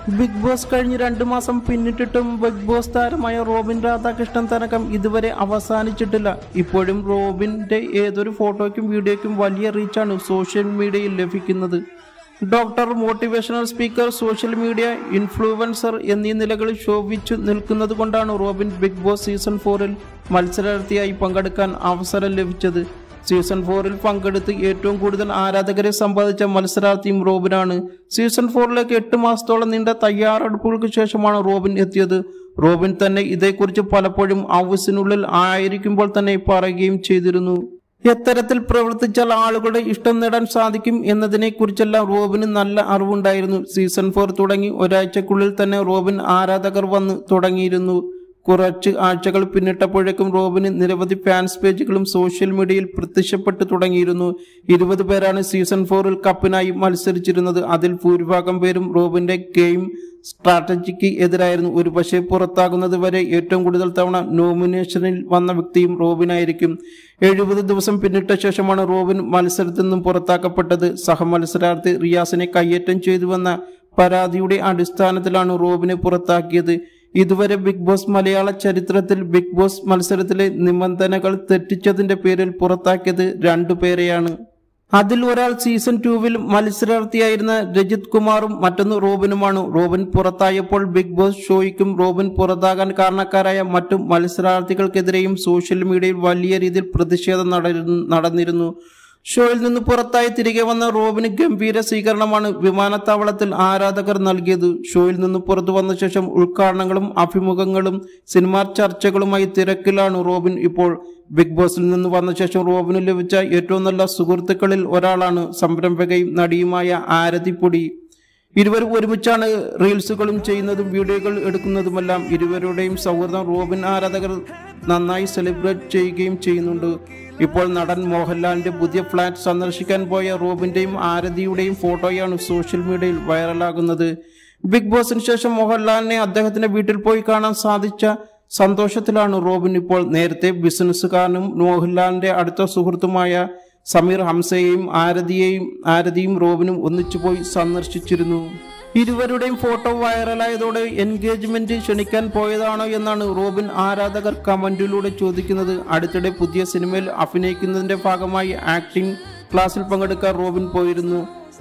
big boss കഴിഞ്ഞ് രണ്ടു മാസം പിന്നിട്ടിട്ടും ബിഗ് ബോസ് താരമായ റോബിൻ രാധാകൃഷ്ണൻ തനകം ഇതുവരെ അവസാനിച്ചിട്ടില്ല ഇപ്പോഴും റോബിന്റെ ഏതൊരു ഫോട്ടോയ്ക്കും വീഡിയോയ്ക്കും വലിയ റീച്ചാണ് സോഷ്യൽ മീഡിയയിൽ ലഭിക്കുന്നത് doctor motivational speaker social media influencer എന്നീ നിലകളിൽ ശോഭിച്ചു നിൽക്കുന്നത് കൊണ്ടാണ് റോബിൻ ബിഗ് ബോസ് സീസൺ ഫോറിൽ മത്സരാർത്ഥിയായി പങ്കെടുക്കാൻ അവസരം ലഭിച്ചത് സീസൺ ഫോറിൽ പങ്കെടുത്ത് ഏറ്റവും കൂടുതൽ ആരാധകരെ സമ്പാദിച്ച മത്സരാർത്ഥിയും റോബിനാണ് സീസൺ ഫോറിലേക്ക് എട്ട് മാസത്തോളം നീണ്ട തയ്യാറെടുപ്പുകൾക്ക് ശേഷമാണ് റോബിൻ എത്തിയത് റോബിൻ തന്നെ ഇതേക്കുറിച്ച് പലപ്പോഴും ഹൗസിനുള്ളിൽ ആയിരിക്കുമ്പോൾ തന്നെ പറയുകയും ചെയ്തിരുന്നു എത്തരത്തിൽ പ്രവർത്തിച്ചാൽ ആളുകളുടെ ഇഷ്ടം നേടാൻ സാധിക്കും എന്നതിനെ കുറിച്ചെല്ലാം റോബിന് നല്ല അറിവുണ്ടായിരുന്നു സീസൺ ഫോർ തുടങ്ങി ഒരാഴ്ചക്കുള്ളിൽ തന്നെ റോബിൻ ആരാധകർ വന്ന് തുടങ്ങിയിരുന്നു കുറച്ച് ആഴ്ചകൾ പിന്നിട്ടപ്പോഴേക്കും റോബിന് നിരവധി ഫാൻസ് പേജുകളും സോഷ്യൽ മീഡിയയിൽ പ്രത്യക്ഷപ്പെട്ടു തുടങ്ങിയിരുന്നു ഇരുപത് പേരാണ് സീസൺ ഫോറിൽ കപ്പിനായി മത്സരിച്ചിരുന്നത് അതിൽ ഭൂരിഭാഗം പേരും റോബിന്റെ ഗെയിം സ്ട്രാറ്റജിക്ക് എതിരായിരുന്നു ഒരുപക്ഷെ പുറത്താകുന്നത് വരെ ഏറ്റവും കൂടുതൽ തവണ നോമിനേഷനിൽ വന്ന വ്യക്തിയും റോബിനായിരിക്കും എഴുപത് ദിവസം പിന്നിട്ട ശേഷമാണ് റോബിൻ മത്സരത്തിൽ നിന്നും പുറത്താക്കപ്പെട്ടത് സഹമത്സരാർത്ഥി റിയാസിനെ കയ്യേറ്റം ചെയ്തുവെന്ന പരാതിയുടെ അടിസ്ഥാനത്തിലാണ് റോബിനെ പുറത്താക്കിയത് ഇതുവരെ ബിഗ് ബോസ് മലയാള ചരിത്രത്തിൽ ബിഗ് ബോസ് മത്സരത്തിലെ നിബന്ധനകൾ തെറ്റിച്ചതിന്റെ പേരിൽ പുറത്താക്കിയത് രണ്ടുപേരെയാണ് അതിൽ ഒരാൾ സീസൺ ടൂവിൽ മത്സരാർത്ഥിയായിരുന്ന രജിത് കുമാറും മറ്റൊന്ന് റോബിനുമാണ് റോബിൻ പുറത്തായപ്പോൾ ബിഗ് ബോസ് ഷോയ്ക്കും റോബിൻ പുറത്താകാൻ കാരണക്കാരായ മറ്റു മത്സരാർത്ഥികൾക്കെതിരെയും സോഷ്യൽ മീഡിയയിൽ വലിയ രീതിയിൽ പ്രതിഷേധം നടന്നു- നടന്നിരുന്നു ഷോയിൽ നിന്ന് പുറത്തായി തിരികെ വന്ന റോബിന് ഗംഭീര സ്വീകരണമാണ് വിമാനത്താവളത്തിൽ ആരാധകർ നൽകിയത് ഷോയിൽ നിന്ന് പുറത്തു വന്ന ശേഷം ഉദ്ഘാടനങ്ങളും അഭിമുഖങ്ങളും സിനിമാ ചർച്ചകളുമായി തിരക്കിലാണ് റോബിൻ ഇപ്പോൾ ബിഗ് ബോസിൽ നിന്ന് വന്ന ശേഷം റോബിന് ലഭിച്ച ഏറ്റവും നല്ല സുഹൃത്തുക്കളിൽ ഒരാളാണ് സംരംഭകയും നടിയുമായ ആരതിപ്പൊടി ഇരുവരും ഒരുമിച്ചാണ് റീൽസുകളും ചെയ്യുന്നതും വീഡിയോകൾ എടുക്കുന്നതുമെല്ലാം ഇരുവരുടെയും സൗഹൃദം റോബിൻ ആരാധകർ നന്നായി സെലിബ്രേറ്റ് ചെയ്യുകയും ചെയ്യുന്നുണ്ട് ഇപ്പോൾ നടൻ മോഹൻലാലിന്റെ പുതിയ ഫ്ലാറ്റ് സന്ദർശിക്കാൻ പോയ റോബിന്റെയും ആരതിയുടെയും ഫോട്ടോയാണ് സോഷ്യൽ മീഡിയയിൽ വൈറലാകുന്നത് ബിഗ് ബോസിന് ശേഷം മോഹൻലാലിനെ അദ്ദേഹത്തിന്റെ വീട്ടിൽ പോയി കാണാൻ സാധിച്ച സന്തോഷത്തിലാണ് റോബിൻ ഇപ്പോൾ നേരത്തെ ബിസിനസ്സുകാരനും മോഹൻലാലിന്റെ അടുത്ത സുഹൃത്തുമായ സമീർ ഹംസയെയും ആരതിയെയും ആരതിയും റോബിനും ഒന്നിച്ചുപോയി സന്ദർശിച്ചിരുന്നു ഇരുവരുടെയും ഫോട്ടോ വൈറലായതോടെ എൻഗേജ്മെന്റ് ക്ഷണിക്കാൻ പോയതാണോ എന്നാണ് റോബിൻ ആരാധകർ കമന്റിലൂടെ ചോദിക്കുന്നത് അടുത്തിടെ പുതിയ സിനിമയിൽ അഭിനയിക്കുന്നതിന്റെ ഭാഗമായി ആക്ടിംഗ് ക്ലാസ്സിൽ പങ്കെടുക്കാൻ റോബിൻ പോയിരുന്നു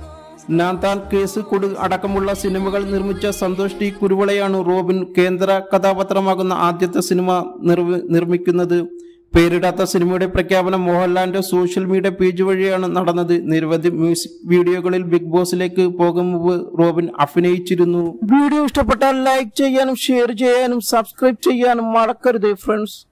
നാന്താൻ കേസ് കൊടു അടക്കമുള്ള സിനിമകൾ നിർമ്മിച്ച സന്തോഷ് ടി കുരുവിളയാണ് റോബിൻ കേന്ദ്ര കഥാപാത്രമാകുന്ന ആദ്യത്തെ സിനിമ നിർവി- നിർമ്മിക്കുന്നത് പേരിടാത്ത സിനിമയുടെ പ്രഖ്യാപനം മോഹൻലാലിന്റെ സോഷ്യൽ മീഡിയ പേജ് വഴിയാണ് നടന്നത് നിരവധി മ്യൂസിക് വീഡിയോകളിൽ ബിഗ് ബോസിലേക്ക് പോകും മുമ്പ് റോബിൻ അഭിനയിച്ചിരുന്നു വീഡിയോ ഇഷ്ടപ്പെട്ടാൽ ലൈക്ക് ചെയ്യാനും ഷെയർ ചെയ്യാനും സബ്സ്ക്രൈബ് ചെയ്യാനും മറക്കരുത് ഫ്രണ്ട്സ്